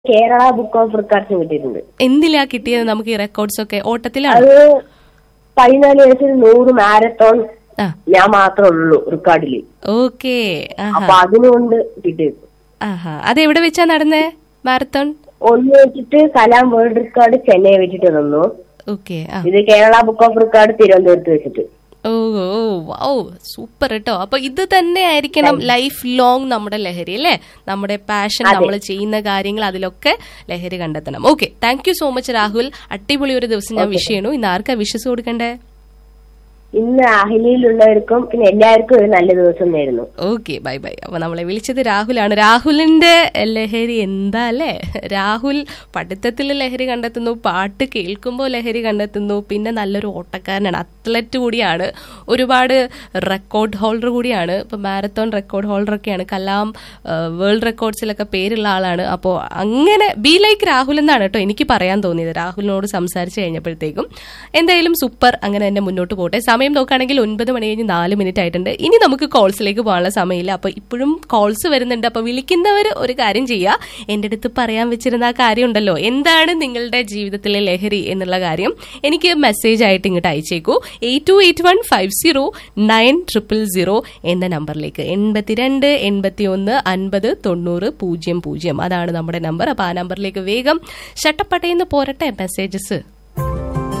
Kerala book of records കിട്ടിയിട്ടുണ്ട് എന്തിലാ കിട്ടിയത് നമുക്ക് ഈ റെക്കോർഡ്സ് ഒക്കെ ഓട്ടത്തിലാണ് അത് പതിനാല് വയസ്സിൽ നൂറ് മാരത്തോൺ ആ ഞാൻ മാത്രമേ ഉള്ളൂ റെക്കോർഡില് ഓക്കെ അപ്പൊ അതിനുകൊണ്ട് കിട്ടിയത് ആഹാ അതെവിടെ വെച്ചാ നടന്നേ മാരത്തോൺ ഒന്ന് വെച്ചിട്ട് കലാം വേൾഡ് റെക്കോർഡ് ചെന്നൈ വെച്ചിട്ട് തന്നു ഓക്കെ ആ ഇത് കേരള ബുക്ക് ഓഫ് റെക്കോർഡ് തിരുവനന്തപുരത്ത് വെച്ചിട്ട് ഓ ഓ വൗ സൂപ്പർ കേട്ടോ അപ്പൊ ഇത് തന്നെ ആയിരിക്കണം ലൈഫ് ലോങ് നമ്മുടെ ലഹരി അല്ലേ നമ്മുടെ പാഷൻ നമ്മൾ ചെയ്യുന്ന കാര്യങ്ങൾ അതിലൊക്കെ ലഹരി കണ്ടെത്തണം okay thank you so much Rahul അടിപൊളി ഒരു ദിവസം ഞാൻ വിഷ് ചെയ്യണു ഇന്ന് ആർക്കാ വിഷസ് കൊടുക്കണ്ടേ ഇന്ന് അഹിലിയിലുള്ളവർക്കും പിന്നെ എല്ലാവർക്കും ഒരു നല്ല ദിവസം നേരുന്നു ഓക്കെ ബൈ ബൈ അപ്പൊ നമ്മളെ വിളിച്ചത് രാഹുലാണ് രാഹുലിന്റെ ലഹരി എന്താ അല്ലേ രാഹുൽ പഠിത്തത്തിൽ ലഹരി കണ്ടെത്തുന്നു പാട്ട് കേൾക്കുമ്പോൾ ലഹരി കണ്ടെത്തുന്നു പിന്നെ നല്ലൊരു ഓട്ടക്കാരനാണ് അത്ലറ്റ് കൂടിയാണ് ഒരുപാട് റെക്കോർഡ് ഹോൾഡർ കൂടിയാണ് ഇപ്പൊ മാരത്തോൺ റെക്കോർഡ് ഹോൾഡർ ഒക്കെയാണ് കലാം വേൾഡ് റെക്കോർഡ്സിലൊക്കെ പേരുള്ള ആളാണ് അപ്പോൾ അങ്ങനെ ബി ലൈക്ക് രാഹുൽ എന്നാണ് കേട്ടോ എനിക്ക് പറയാൻ തോന്നിയത് രാഹുലിനോട് സംസാരിച്ച് കഴിഞ്ഞപ്പോഴത്തേക്കും എന്തായാലും സൂപ്പർ അങ്ങനെ തന്നെ മുന്നോട്ട് പോട്ടെ സമയം നോക്കുകയാണെങ്കിൽ ഒൻപത് മണി കഴിഞ്ഞ് നാല് മിനിറ്റ് ആയിട്ടുണ്ട് ഇനി നമുക്ക് കോൾസിലേക്ക് പോകാനുള്ള സമയമില്ല അപ്പൊ ഇപ്പോഴും കോൾസ് വരുന്നുണ്ട് അപ്പൊ വിളിക്കുന്നവർ ഒരു കാര്യം ചെയ്യുക എൻ്റെ അടുത്ത് പറയാൻ വെച്ചിരുന്ന ആ കാര്യം ഉണ്ടല്ലോ എന്താണ് നിങ്ങളുടെ ജീവിതത്തിലെ ലഹരി എന്നുള്ള കാര്യം എനിക്ക് മെസ്സേജ് ആയിട്ട് ഇങ്ങോട്ട് അയച്ചേക്കൂ eight two eight one five zero nine triple zero എന്ന നമ്പറിലേക്ക് എൺപത്തിരണ്ട് എൺപത്തി ഒന്ന് അൻപത് തൊണ്ണൂറ് പൂജ്യം പൂജ്യം അതാണ് നമ്മുടെ നമ്പർ അപ്പൊ ആ നമ്പറിലേക്ക് വേഗം ഷട്ടപ്പട്ടയെന്ന് പോരട്ടെ മെസ്സേജസ്